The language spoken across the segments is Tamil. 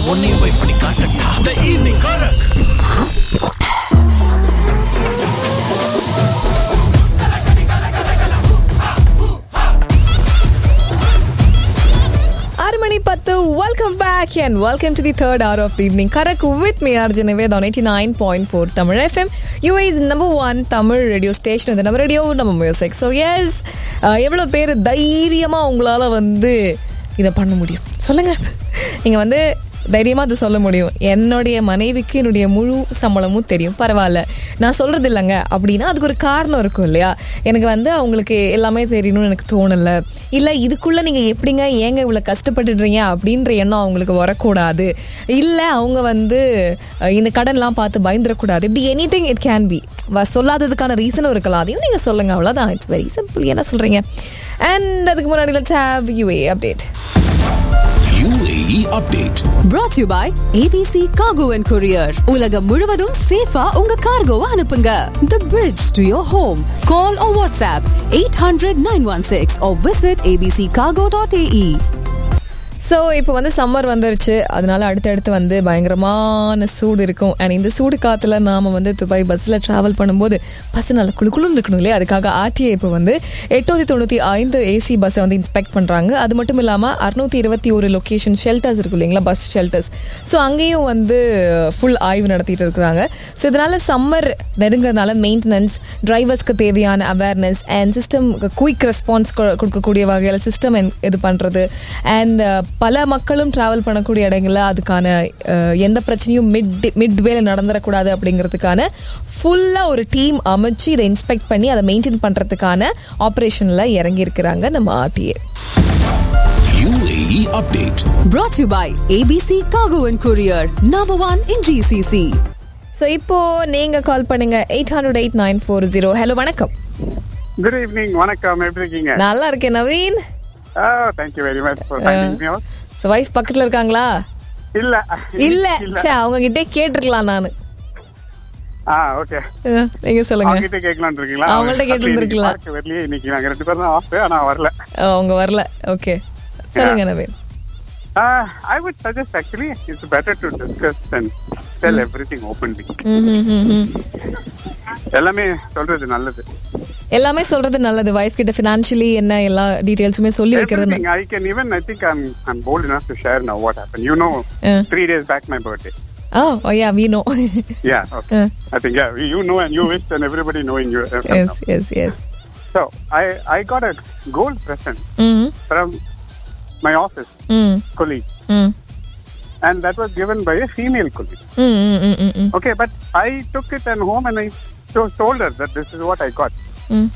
உன்னையும் போய் பண்ணி காட்டட்டா த ஈவினிங் கரக் ஆறு மணி பத்து welcome back and welcome to the third hour of the evening கரக் with me Arjun Nivedh on eighty nine point four Tamil FM UAE's number one Tamil radio station இது நம்ம ரேடியோ நம்ம மியூசிக் ஸோ எஸ் எவ்வளோ பேர் தைரியமாக உங்களால் வந்து இதை பண்ண முடியும் சொல்லுங்கள் நீங்கள் வந்து தைரியமாக அதை சொல்ல முடியும் என்னுடைய மனைவிக்கு என்னுடைய முழு சம்பளமும் தெரியும் பரவாயில்ல நான் சொல்கிறது இல்லைங்க அப்படின்னா அதுக்கு ஒரு காரணம் இருக்கும் இல்லையா எனக்கு வந்து அவங்களுக்கு எல்லாமே தெரியணும்னு எனக்கு தோணலை இல்லை இதுக்குள்ளே நீங்கள் எப்படிங்க ஏங்க இவ்வளோ கஷ்டப்பட்டுடுறீங்க அப்படின்ற எண்ணம் அவங்களுக்கு வரக்கூடாது இல்லை அவங்க வந்து அஹ், இந்த கடன்லாம் பார்த்து பயந்துடக்கூடாது இப்படி anything it can be சொல்லாததுக்கான ரீசனும் இருக்கலாம் அதையும் நீங்கள் சொல்லுங்கள் அவ்வளோதான் இட்ஸ் வெரி சிம்பிள் என்ன சொல்கிறீங்க அண்ட் அதுக்கு முன்னாடி let's have UAE update UAE update brought to you by ABC Cargo and Courier. உலகம் முழுவதும் சேஃபா உங்க கார்கோவை அனுப்புங்க. The bridge to your home. Call or WhatsApp 800-916 or visit abccargo.ae. So இப்போ வந்து சம்மர் வந்துருச்சு அதனால அடுத்தடுத்து வந்து பயங்கரமான சூடு இருக்கும் அண்ட் இந்த சூடு காற்றுல நாம் வந்து துபாய் பஸ்ஸில் ட்ராவல் பண்ணும்போது பஸ் நல்லா குளு குளுன்னு இருக்கணும் இல்லையா அதுக்காக ஆர்டிஐ இப்போ வந்து எட்நூற்றி தொண்ணூற்றி ஐந்து ஏசி பஸ்ஸை வந்து இன்ஸ்பெக்ட் பண்ணுறாங்க அது மட்டும் இல்லாமல் அறுநூற்றி இருபத்தி ஒரு லொக்கேஷன் ஷெல்டர்ஸ் இருக்கும் இல்லைங்களா பஸ் ஷெல்டர்ஸ் ஸோ அங்கேயும் வந்து ஃபுல் ஆய்வு நடத்திட்டு இருக்கிறாங்க ஸோ இதனால சம்மர் நெருங்குறதுனால மெயின்டெனன்ஸ் டிரைவர்ஸ்க்கு தேவையான awareness and system quick response கொடுக்கக்கூடிய வகையில் சிஸ்டம் இது பண்ணுறது அண்ட் பல மக்களும் ட்ராவல் பண்ணக்கூடிய இடங்கள்ல அதுக்கான அஹ், எந்த பிரச்சனையும் மிட் மிட் வேல நடந்துடக்கூடாது அப்படிங்கிறதுக்கான ஃபுல்லாக ஒரு டீம் அமைச்சு இதை இன்ஸ்பெக்ட் பண்ணி அதை மெயின்டைன் பண்ணுறதுக்கான ஆப்ரேஷனில் இறங்கி இருக்கிறாங்க நம்ம RTA UAE update Brought to you by ABC Cargo and Courier. Number one in GCC. So இப்போ நீங்க கால் பண்ணுங்க eight hundred eight nine four zero hello வணக்கம் குட் ஈவினிங் வணக்கம் எப்படி இருக்கீங்க நல்லா இருக்கேன் Naveen thank you very much for finding me so wife பக்கத்துல இருக்காங்களா இல்ல இல்ல சே அவங்க கிட்டே கேட்டிருக்கலாம் நான் ஆ ஓகே நீங்க சொல்லுங்க அவங்க கிட்ட கேட்கலாம்னு இருக்கீங்களா அவங்கள்ட்ட கேட்டிருந்திருக்கலாம். பார்க்க வரலையே இன்னைக்கு நாங்க ரெண்டு பேரும் தான் ஆஃப் ஆனா வரல அவங்க வரல ஓகே சொல்லுங்க Naveen I would suggest actually it's better to discuss and tell everything openly hmm, hmm, hmm, ம். எல்லாமே சொல்றது நல்லது எல்லாமே சொல்றது நல்லது வைஃப் கிட்ட ஃபினான்ஷியலி என்ன எல்லா டீடைல்ஸுமே சொல்லி வைக்கிறது Everything. I can even, I think I'm, I'm bold enough to share now what happened. You know, Yeah. three days back my birthday. Oh oh yeah we know Yeah, okay. Yeah. I think, yeah, you know and you wish and everybody knowing you. uh, yes yes yes So, I, I got a gold present ம் from my office ம் colleague. ம் And that was given by a female colleague. ம் ம் ம் ம் ம் Okay, but I took it and home and I to- told her that this is what I got. ம்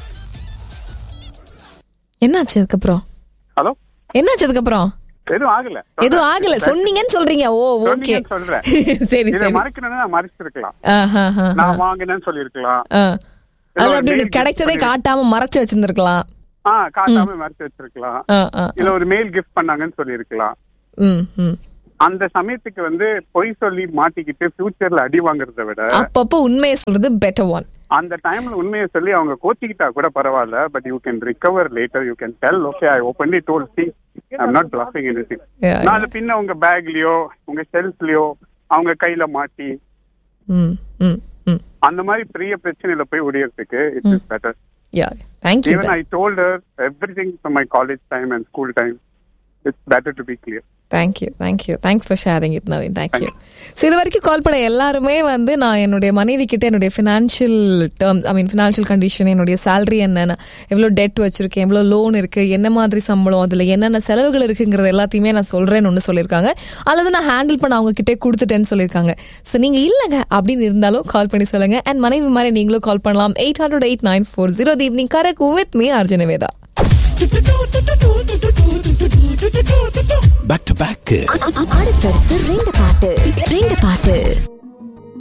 என்னாச்சு அதுக்கப்புறம் Hello? என்னாச்சு அதுக்கப்புறம் எதுவும் ஆகல எதுவும் ஆகல சொன்னீங்கன்னு சொல்றீங்க ஓ ஓகே சொன்னீங்கன்னு சொல்றேன். சரி இதை சரி மறைக்கணும்னா நான் மறைச்சிருக்கலாம் ஆஹா, ஆஹா. நான் வாங்கினேன்னு சொல்லியிருக்கலாம் ஆ. அது ஒரு அப்படி mail இப்படி கிடைச்சதே gift காட்டாம மறைச்சு வச்சிருந்திருக்கலாம் ஆ காட்டாம மறைச்சு வச்சிருக்கலாம் ஆ, ஆ. இல்ல ஒரு மெயில் கிஃப்ட் பண்ணாங்கன்னு சொல்லியிருக்கலாம் ம், ம். அந்த சமயத்துக்கு வந்து பொய் சொல்லி மாட்டிக்கிட்டு ஃபியூச்சர்ல அடி வாங்குறத விட அப்பப்போ உண்மையை சொல்றது பெட்டர் ஒன் அந்த டைம்ல உண்மையை சொல்லி அவங்க கோச்சிக்கிட்டா கூட பரவாயில்ல but you can recover later you can tell okay I openly told she I'm not bluffing anything Yeah, நாலு பின்ன உங்க பேக்லயோ உங்க ஷெல்ஃப்லயோ அவங்க கையில மாட்டி ம் ம் ம் அந்த மாதிரி பெரிய பிரச்சனையில போய் ஒடியறதுக்கு it's is better yeah thank you even I told her everything from my college time and school time it's better to be clear thank you thank you thanks for sharing it Naveen thank you so இது வரைக்கும் கால் பண்ண எல்லாருமே வந்து நான் என்னுடைய மனைவி கிட்ட என்னுடைய financial terms I mean financial condition என்னுடைய சேலரி என்னென்ன எவ்வளோ டெட் வச்சிருக்கேன் எவ்வளோ லோன் இருக்கு என்ன மாதிரி சம்பளம் அதில் என்னென்ன செலவுகள் இருக்குங்கிறது எல்லாத்தையுமே நான் சொல்றேன்னு ஒன்று சொல்லியிருக்காங்க அல்லது நான் ஹேண்டில் பண்ண அவங்க கிட்டே கொடுத்துட்டேன்னு சொல்லியிருக்காங்க ஸோ நீங்க இல்லைங்க அப்படின்னு இருந்தாலும் கால் பண்ணி சொல்லுங்க அண்ட் மனைவி மாதிரி நீங்களும் கால் பண்ணலாம் eight hundred eight nine four zero evening correct with me Arjun Nivedh back to back அடுத்தடுத்து ரெண்டு பாட்டு ரெண்டு பாட்டு